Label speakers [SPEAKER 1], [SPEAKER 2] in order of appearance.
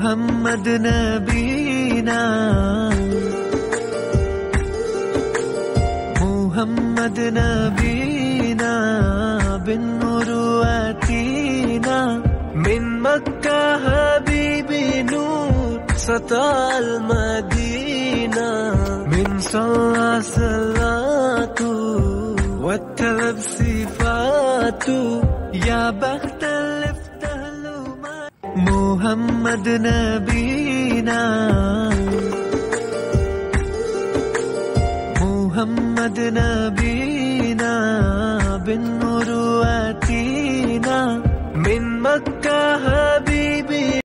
[SPEAKER 1] محمد نبينا محمد نبينا بالنور واتينا من مكة حبيبي نور سطع المدينة من صلى صلاته واتلب صفاته يا بخت اللي افتح له ما- محمد نبينا محمد نبينا بالنور واتينا من مكة